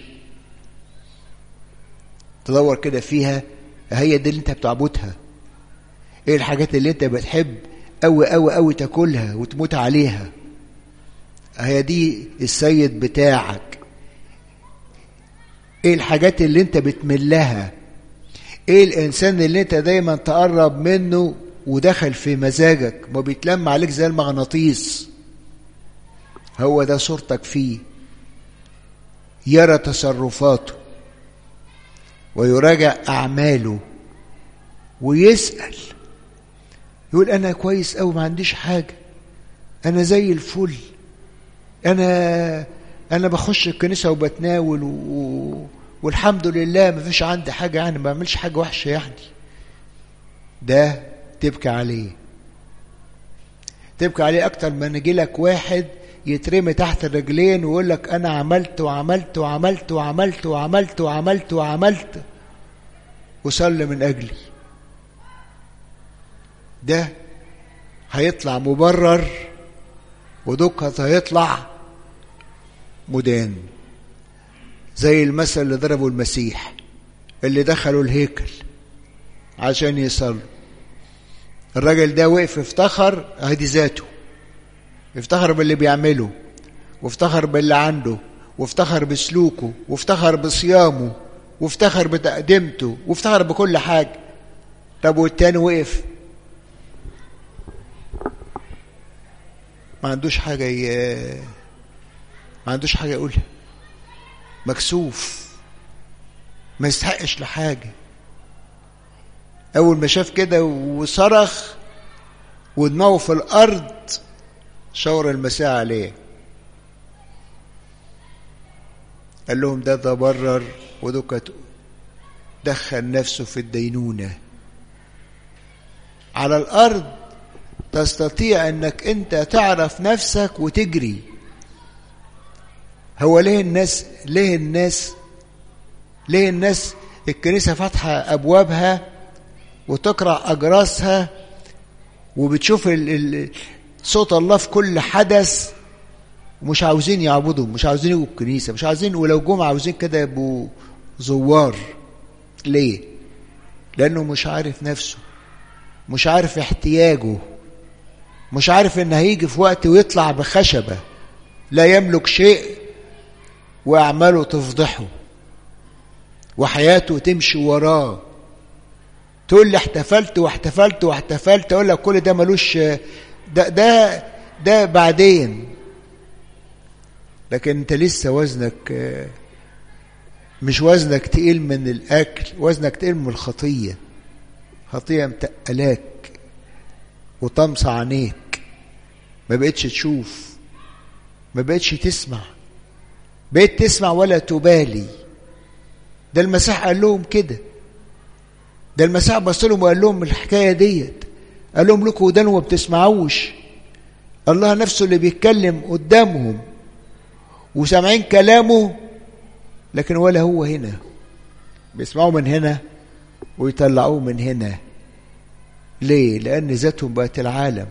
تدور كده فيها هي دي اللي انت بتعبدها ايه الحاجات اللي انت بتحب قوي قوي قوي تاكلها وتموت عليها هي دي السيد بتاعك ايه الحاجات اللي انت بتملها ايه الانسان اللي انت دايما تقرب منه ودخل في مزاجك ما بيتلم عليك زي المغناطيس هو ده صورتك فيه يرى تصرفاته ويراجع اعماله ويسال يقول انا كويس قوي ما عنديش حاجه انا زي الفل انا انا بخش الكنيسه وبتناول و... والحمد لله ما فيش عندي حاجه يعني ما بعملش حاجه وحشه يعني ده تبكي عليه تبكي عليه اكتر ما نجي لك واحد يترمي تحت الرجلين ويقول لك انا عملت وعملت وعملت وعملت وعملت وعملت وعملت وصلي من اجلي ده هيطلع مبرر ودكت هيطلع مدان زي المثل اللي ضربه المسيح اللي دخلوا الهيكل عشان يصلوا الراجل ده وقف افتخر ادي ذاته افتخر باللي بيعمله وافتخر باللي عنده وافتخر بسلوكه وافتخر بصيامه وافتخر بتقدمته وافتخر بكل حاجة طب والتاني وقف ما عندوش حاجة ي... ما عندوش حاجة يقولها مكسوف ما يستحقش لحاجة أول ما شاف كده وصرخ ودماغه في الأرض شاور المسيح عليه قال لهم ده تبرر ودك دخل نفسه في الدينونة على الأرض تستطيع أنك أنت تعرف نفسك وتجري هو ليه الناس ليه الناس ليه الناس الكنيسة فاتحة أبوابها وتقرأ أجراسها وبتشوف ال ال صوت الله في كل حدث ومش عاوزين يعبدوا مش عاوزين يجوا الكنيسة مش عاوزين ولو جم عاوزين كده يبقوا زوار ليه؟ لأنه مش عارف نفسه مش عارف احتياجه مش عارف ان هيجي في وقت ويطلع بخشبة لا يملك شيء وأعماله تفضحه وحياته تمشي وراه تقول لي احتفلت واحتفلت واحتفلت اقول لك كل ده ملوش ده ده ده بعدين لكن انت لسه وزنك مش وزنك تقيل من الاكل وزنك تقيل من الخطيه خطيه متقلاك وطمس عينيك ما بقتش تشوف ما بقتش تسمع بقيت تسمع ولا تبالي ده المسيح قال لهم كده ده المسيح بص لهم وقال لهم الحكايه ديت قال لهم لكم ودان وما بتسمعوش الله نفسه اللي بيتكلم قدامهم وسامعين كلامه لكن ولا هو هنا بيسمعوا من هنا ويطلعوه من هنا ليه لان ذاتهم بقت العالم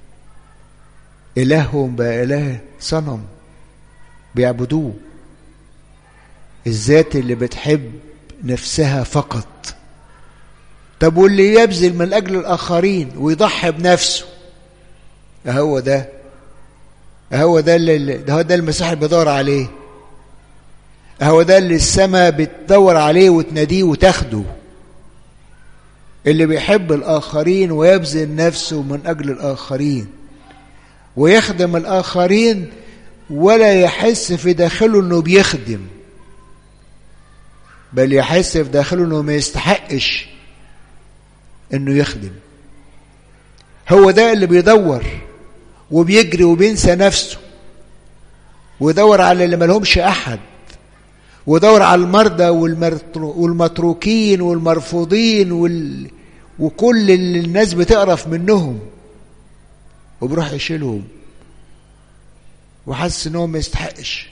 الههم بقى اله صنم بيعبدوه الذات اللي بتحب نفسها فقط طب واللي يبذل من اجل الاخرين ويضحي بنفسه هو ده هو ده اللي ده هو ده المسيح اللي بيدور عليه هو ده اللي السماء بتدور عليه وتناديه وتاخده اللي بيحب الاخرين ويبذل نفسه من اجل الاخرين ويخدم الاخرين ولا يحس في داخله انه بيخدم بل يحس في داخله انه ما يستحقش انه يخدم هو ده اللي بيدور وبيجري وبينسى نفسه ويدور على اللي ملهمش احد ودور على المرضى والمتروكين والمرفوضين وال... وكل اللي الناس بتقرف منهم وبيروح يشيلهم وحاسس ان هو ما يستحقش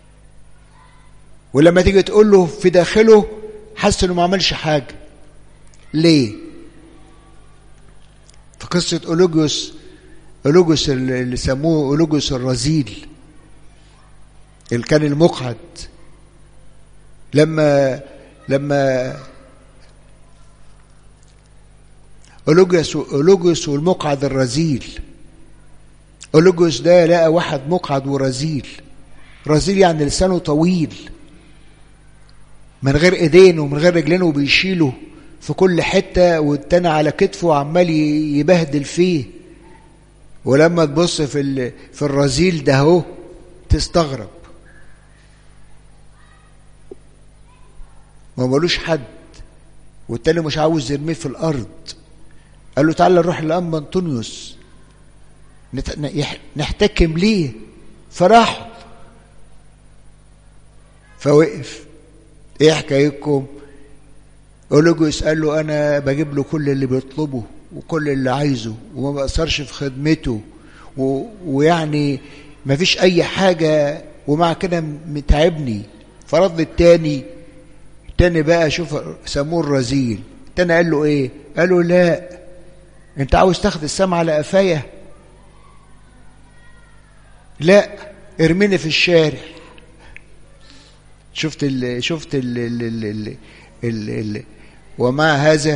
ولما تيجي تقول له في داخله حاسس انه ما عملش حاجه ليه في قصه اولوجوس اولوجوس اللي سموه اولوجوس الرذيل اللي كان المقعد لما لما اولوجوس اولوجوس والمقعد الرذيل اولوجوس ده لقى واحد مقعد ورذيل رذيل يعني لسانه طويل من غير ايدين ومن غير رجلين وبيشيله في كل حته والتاني على كتفه وعمال يبهدل فيه ولما تبص في في الرذيل ده اهو تستغرب ما ملوش حد والتاني مش عاوز يرميه في الارض قال له تعالى نروح لأم أنطونيوس نحتكم ليه فراحوا فوقف ايه حكايتكم اولوجوس قال له انا بجيب له كل اللي بيطلبه وكل اللي عايزه وما بأثرش في خدمته و... ويعني ما فيش اي حاجة ومع كده متعبني فرد التاني التاني بقى شوف سموه الرذيل التاني قال له ايه قال له لا انت عاوز تاخد السم على قفايا لا ارميني في الشارع شفت ال شفت ال ال ال ال ال ال ومع هذا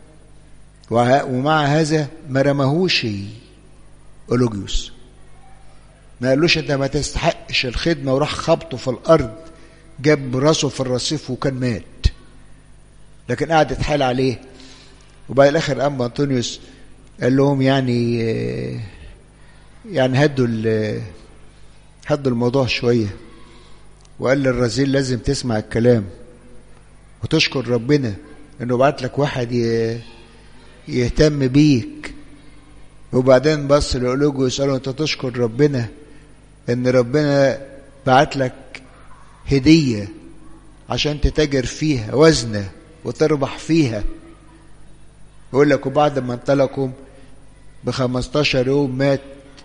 ومع هذا ما رماهوش أولوجيوس ما قالوش انت ما تستحقش الخدمه وراح خبطه في الارض جاب راسه في الرصيف وكان مات لكن قعد يتحايل عليه وبعد الاخر قام انطونيوس قال لهم يعني يعني هدوا هدوا الموضوع شويه وقال للرزيل لازم تسمع الكلام وتشكر ربنا انه بعت لك واحد يهتم بيك وبعدين بص لأولوجو يسأله انت تشكر ربنا ان ربنا بعت لك هدية عشان تتاجر فيها وزنة وتربح فيها يقول لك وبعد ما انطلقوا ب 15 يوم مات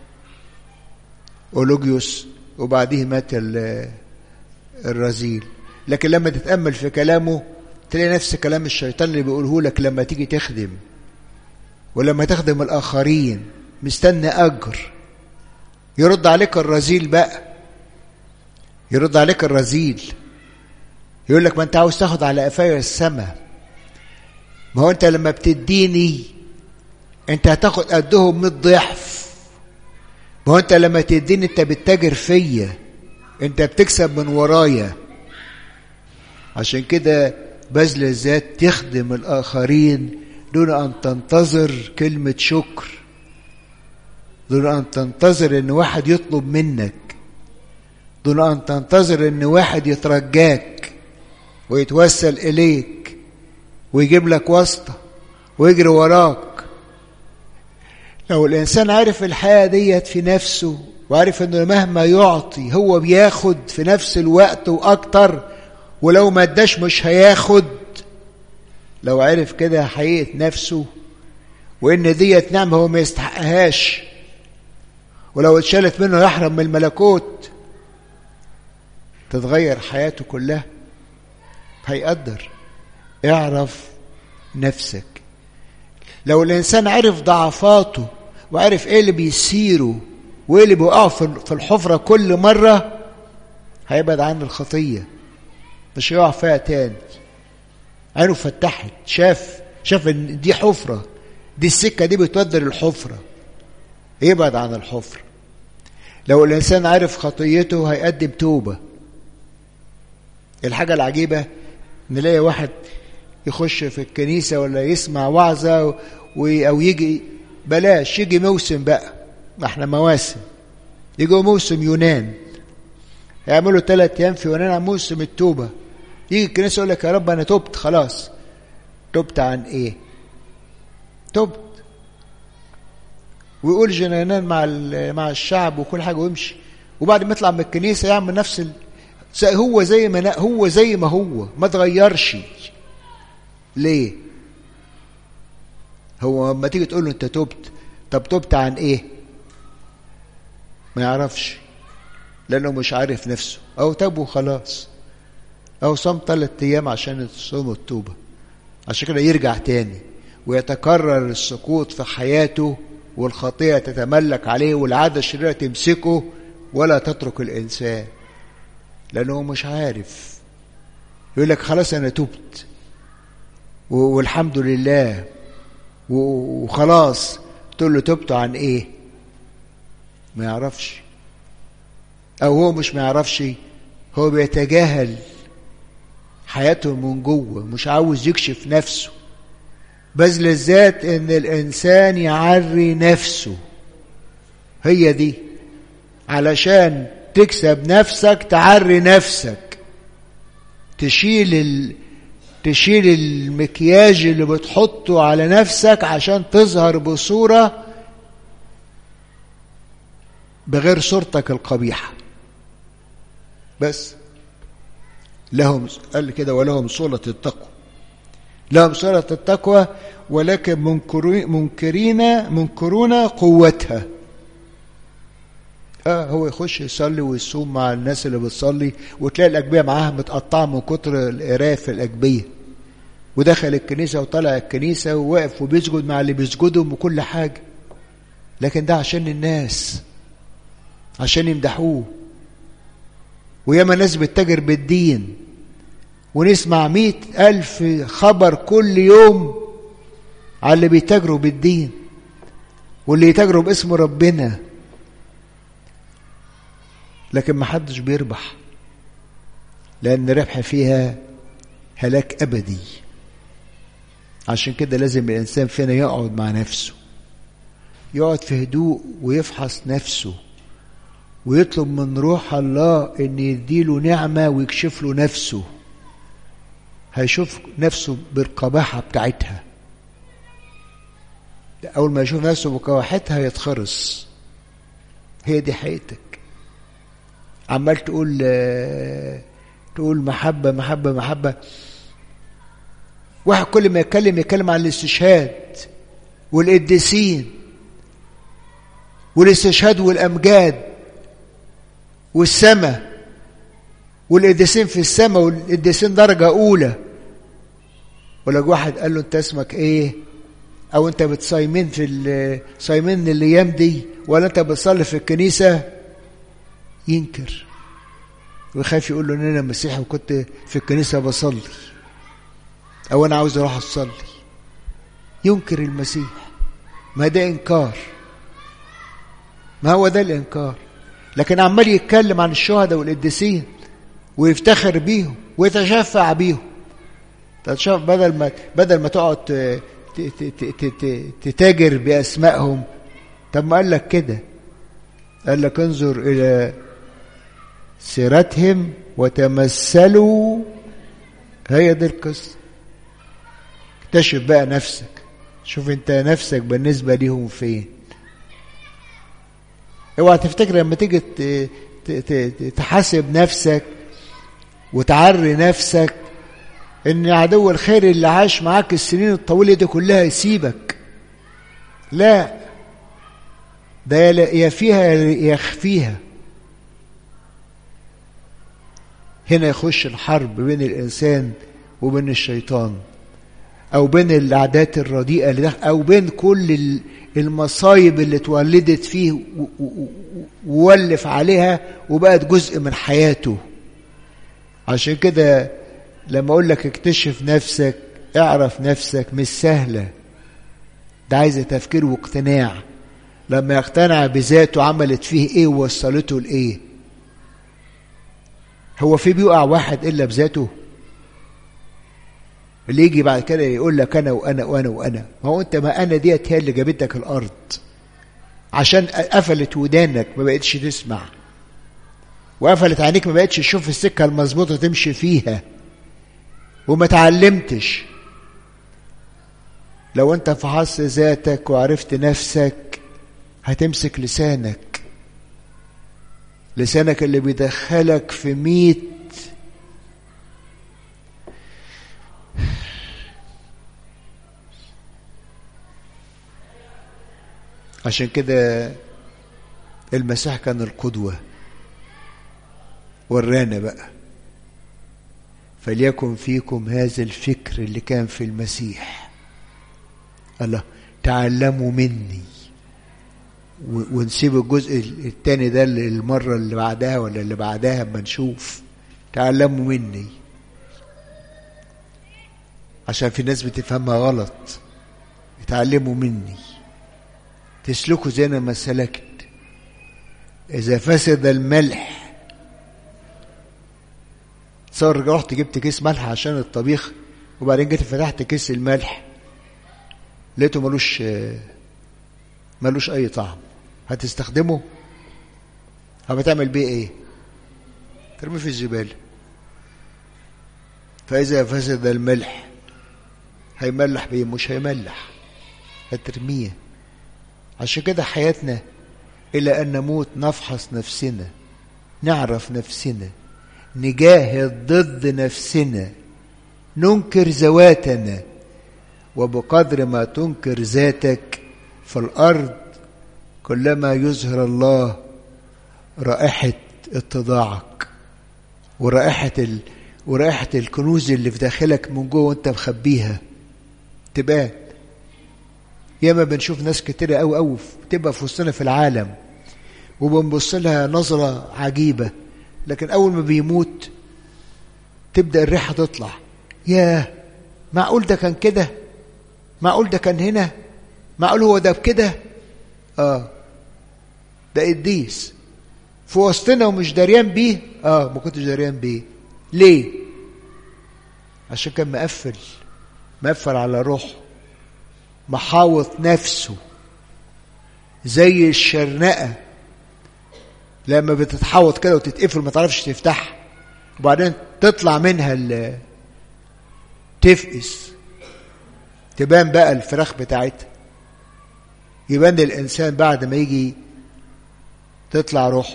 أولوجيوس وبعديه مات الرزيل لكن لما تتأمل في كلامه تلاقي نفس كلام الشيطان اللي بيقوله لك لما تيجي تخدم ولما تخدم الآخرين مستني أجر يرد عليك الرزيل بقى يرد عليك الرزيل يقول لك ما انت عاوز تاخد على قفايا السما ما هو انت لما بتديني انت هتاخد قدهم 100 ضعف ما هو انت لما تديني انت بتتاجر فيا انت بتكسب من ورايا عشان كده بذل الذات تخدم الاخرين دون ان تنتظر كلمه شكر دون ان تنتظر ان واحد يطلب منك دون ان تنتظر ان واحد يترجاك ويتوسل اليك ويجيب لك واسطه ويجري وراك لو الانسان عارف الحياه ديت في نفسه وعارف انه مهما يعطي هو بياخد في نفس الوقت واكتر ولو ما اداش مش هياخد لو عرف كده حقيقه نفسه وان ديت نعمه هو ما يستحقهاش ولو اتشالت منه يحرم من الملكوت تتغير حياته كلها هيقدر اعرف نفسك لو الانسان عرف ضعفاته وعرف ايه اللي بيصيره وايه اللي بيوقعه في الحفره كل مره هيبعد عن الخطيه مش هيقع فيها تاني عينه فتحت شاف شاف ان دي حفره دي السكه دي بتودي للحفره يبعد عن الحفره لو الانسان عارف خطيته هيقدم توبه الحاجه العجيبه نلاقي واحد يخش في الكنيسه ولا يسمع وعظه او يجي بلاش يجي موسم بقى ما احنا مواسم يجوا موسم يونان يعملوا ثلاث ايام في يونان عن موسم التوبه يجي الكنيسه يقول لك يا رب انا تبت خلاص تبت عن ايه تبت ويقول جنانان مع مع الشعب وكل حاجه ويمشي وبعد ما يطلع من الكنيسه يعمل نفس ال... هو زي ما هو زي ما هو ما اتغيرش ليه هو لما تيجي تقول له انت تبت طب تبت عن ايه ما يعرفش لانه مش عارف نفسه او تاب وخلاص او صام ثلاث ايام عشان تصوم التوبه عشان كده يرجع تاني ويتكرر السقوط في حياته والخطيئه تتملك عليه والعاده الشريره تمسكه ولا تترك الانسان لانه مش عارف يقول لك خلاص انا تبت والحمد لله وخلاص تقول له تبت عن ايه ما يعرفش او هو مش ما يعرفش هو بيتجاهل حياته من جوه مش عاوز يكشف نفسه بذل الذات ان الانسان يعري نفسه هي دي علشان تكسب نفسك تعري نفسك تشيل ال... تشيل المكياج اللي بتحطه على نفسك عشان تظهر بصورة بغير صورتك القبيحة بس لهم قال كده ولهم صورة التقوى لهم صورة التقوى ولكن منكرين منكرون قوتها اه هو يخش يصلي ويصوم مع الناس اللي بتصلي وتلاقي الاجبيه معاها متقطعه من كتر القرايه في الاجبيه ودخل الكنيسه وطلع الكنيسه وواقف وبيسجد مع اللي بيسجدهم وكل حاجه لكن ده عشان الناس عشان يمدحوه وياما ناس بتتاجر بالدين ونسمع مئة ألف خبر كل يوم على اللي بيتاجروا بالدين واللي يتاجروا باسم ربنا لكن ما حدش بيربح لأن الربح فيها هلاك أبدي عشان كده لازم الإنسان فينا يقعد مع نفسه يقعد في هدوء ويفحص نفسه ويطلب من روح الله ان يديله نعمة ويكشف له نفسه هيشوف نفسه بالقباحة بتاعتها أول ما يشوف نفسه بقباحتها يتخرس هي دي حقيقتك عمال تقول تقول محبة محبة محبة واحد كل ما يتكلم يتكلم عن الاستشهاد والقديسين والاستشهاد والأمجاد والسماء والقديسين في السماء والقديسين درجة أولى ولا واحد قال له أنت اسمك إيه؟ أو أنت بتصايمين في صايمين الأيام دي ولا أنت بتصلي في الكنيسة ينكر ويخاف يقول له ان انا مسيحي وكنت في الكنيسه بصلي او انا عاوز اروح اصلي ينكر المسيح ما ده انكار ما هو ده الانكار لكن عمال يتكلم عن الشهداء والقديسين ويفتخر بيهم ويتشفع بيهم تتشفع بدل ما بدل ما تقعد تتاجر باسمائهم طب ما قال لك كده قال لك انظر الى سيرتهم وتمثلوا هي دي القصة اكتشف بقى نفسك شوف انت نفسك بالنسبة ليهم فين اوعى تفتكر لما تيجي تحاسب نفسك وتعري نفسك ان عدو الخير اللي عاش معاك السنين الطويلة دي كلها يسيبك لا ده يا فيها يا يخفيها هنا يخش الحرب بين الإنسان وبين الشيطان أو بين العادات الرديئة اللي دخل أو بين كل المصايب اللي اتولدت فيه وولف عليها وبقت جزء من حياته عشان كده لما أقول لك اكتشف نفسك اعرف نفسك مش سهلة ده عايزة تفكير واقتناع لما يقتنع بذاته عملت فيه ايه ووصلته لايه هو في بيقع واحد الا بذاته اللي يجي بعد كده يقول لك انا وانا وانا وانا ما هو انت ما انا ديت هي اللي جابتك الارض عشان قفلت ودانك ما بقتش تسمع وقفلت عينيك ما بقتش تشوف السكه المظبوطه تمشي فيها وما تعلمتش لو انت فحصت ذاتك وعرفت نفسك هتمسك لسانك لسانك اللي بيدخلك في ميت عشان كده المسيح كان القدوة ورانا بقى فليكن فيكم هذا الفكر اللي كان في المسيح الله تعلموا مني ونسيب الجزء الثاني ده المرة اللي بعدها ولا اللي بعدها اما نشوف تعلموا مني عشان في ناس بتفهمها غلط اتعلموا مني تسلكوا زي انا ما سلكت اذا فسد الملح تصور رحت جبت كيس ملح عشان الطبيخ وبعدين جيت فتحت كيس الملح لقيته ملوش ملوش اي طعم هتستخدمه هتعمل بيه ايه ترميه في الزبالة فإذا فسد الملح هيملح بيه مش هيملح هترميه عشان كده حياتنا إلى أن نموت نفحص نفسنا نعرف نفسنا نجاهد ضد نفسنا ننكر ذواتنا وبقدر ما تنكر ذاتك في الأرض كلما يظهر الله رائحة اتضاعك ورائحة ال... ورائحة الكنوز اللي في داخلك من جوه وانت مخبيها تبان ياما بنشوف ناس كتيرة أوي أوي تبقى في وسطنا في العالم وبنبص لها نظرة عجيبة لكن اول ما بيموت تبدا الريحه تطلع ياه معقول ده كان كده معقول ده كان هنا معقول هو ده بكده اه ده قديس في وسطنا ومش دريان بيه اه ما كنتش دريان بيه ليه عشان كان مقفل مقفل على روحه محاوط نفسه زي الشرنقة لما بتتحوط كده وتتقفل ما تعرفش تفتحها وبعدين تطلع منها ال تفقس تبان بقى الفراخ بتاعتها يبان الإنسان بعد ما يجي تطلع روحه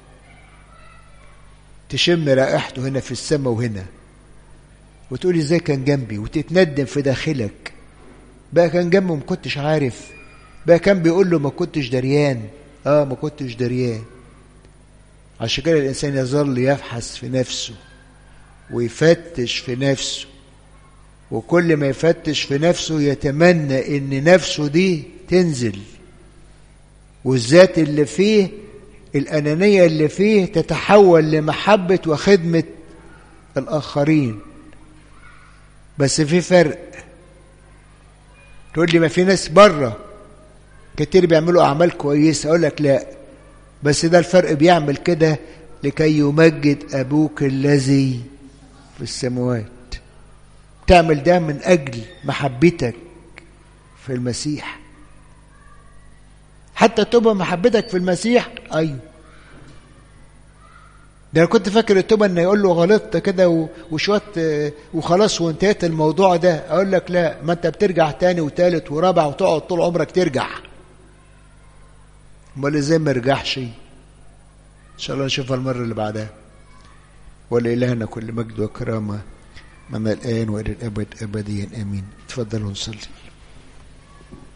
تشم رائحته هنا في السماء وهنا وتقولي ازاي كان جنبي وتتندم في داخلك بقى كان جنبه ما كنتش عارف بقى كان بيقول له ما كنتش دريان اه ما كنتش دريان عشان كده الانسان يظل يبحث في نفسه ويفتش في نفسه وكل ما يفتش في نفسه يتمنى ان نفسه دي تنزل والذات اللي فيه الأنانية اللي فيه تتحول لمحبة وخدمة الآخرين بس في فرق تقول لي ما في ناس بره كتير بيعملوا أعمال كويسة أقول لك لا بس ده الفرق بيعمل كده لكي يمجد أبوك الذي في السماوات تعمل ده من أجل محبتك في المسيح حتى تبقى محبتك في المسيح ايوه ده انا كنت فاكر التوبه انه يقول له غلطت كده وشويه وخلاص وانتهيت الموضوع ده اقول لك لا ما انت بترجع تاني وتالت ورابع وتقعد طول عمرك ترجع امال ازاي ما رجعش ان شاء الله نشوفها المره اللي بعدها ولإلهنا كل مجد وكرامه من الان والى الابد ابديا امين تفضلوا نصلي